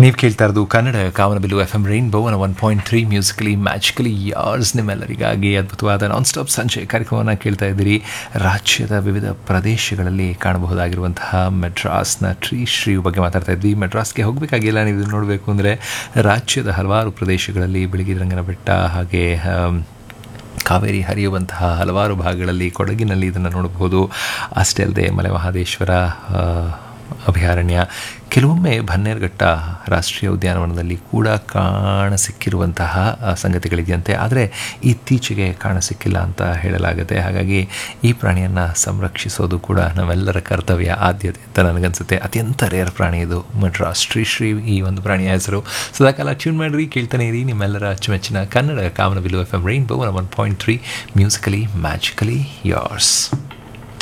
ನೀವು ಕೇಳ್ತಾ ಇರೋದು ಕನ್ನಡ ಕಾಮನಬಿಲ್ಲು ಎಫ್ ಎಂ ರೈನ್ ಬೋವನ one point three musically magically yours ನಿಮ್ಮೆಲ್ಲರಿಗಾಗಿ ಅದ್ಭುತವಾದ ನಾನ್ ಸ್ಟಾಪ್ ಸಂಜೆ ಕಾರ್ಯಕ್ರಮವನ್ನು ಕೇಳ್ತಾ ಇದ್ದೀರಿ ರಾಜ್ಯದ ವಿವಿಧ ಪ್ರದೇಶಗಳಲ್ಲಿ ಕಾಣಬಹುದಾಗಿರುವಂತಹ ಮೆಡ್ರಾಸ್ನ ಟ್ರೀ ಶ್ರೀ ಬಗ್ಗೆ ಮಾತಾಡ್ತಾ ಇದ್ವಿ ಮೆಡ್ರಾಸ್ಗೆ ಹೋಗಬೇಕಾಗಿಲ್ಲ ನೀವು ಇದನ್ನ ನೋಡಬೇಕು ಅಂದರೆ ರಾಜ್ಯದ ಹಲವಾರು ಪ್ರದೇಶಗಳಲ್ಲಿ ಬಿಳಿಗಿರಂಗನ ಬೆಟ್ಟ ಹಾಗೆ ಆಮ್, ಕಾವೇರಿ ಹರಿಯುವಂತಹ ಹಲವಾರು ಭಾಗಗಳಲ್ಲಿ ಕೊಡಗಿನಲ್ಲಿ ಇದನ್ನು ನೋಡಬಹುದು ಅಷ್ಟೇ ಅಲ್ಲದೆ ಮಲೆ ಮಹದೇಶ್ವರ ಆ, ಅಭಯಾರಣ್ಯ ಕೆಲವೊಮ್ಮೆ ಬನ್ನೇರುಘಟ್ಟ ರಾಷ್ಟ್ರೀಯ ಉದ್ಯಾನವನದಲ್ಲಿ ಕೂಡ ಕಾಣಸಿಕ್ಕಿರುವಂತಹ ಆ, ಸಂಗತಿಗಳಿದೆಯಂತೆ ಆದರೆ ಇತ್ತೀಚೆಗೆ ಕಾಣಸಿಕ್ಕಿಲ್ಲ ಅಂತ ಹೇಳಲಾಗುತ್ತೆ ಹಾಗಾಗಿ ಈ ಪ್ರಾಣಿಯನ್ನು ಸಂರಕ್ಷಿಸೋದು ಕೂಡ ನಮ್ಮೆಲ್ಲರ ಕರ್ತವ್ಯ ಆದ್ಯತೆ ಅಂತ ನನಗನ್ಸುತ್ತೆ ಅತ್ಯಂತ ರೇರ್ ಪ್ರಾಣಿ ಇದು ಮಡ್ರಾಸ್ ಶ್ರೀ ಶ್ರೀ ಈ ಒಂದು ಪ್ರಾಣಿಯ ಹೆಸರು ಸದಾಕಾಲ ಟ್ಯೂನ್ ಮಾಡಿರಿ ಕೇಳ್ತಾನೆ ಇರಿ ನಿಮ್ಮೆಲ್ಲರ ಅಚ್ಚುಮೆಚ್ಚಿನ ಕನ್ನಡ ಕಾಮನಬಿಲ್ಲು F M rainbow one point three musically magically ಯಾರ್ಸ್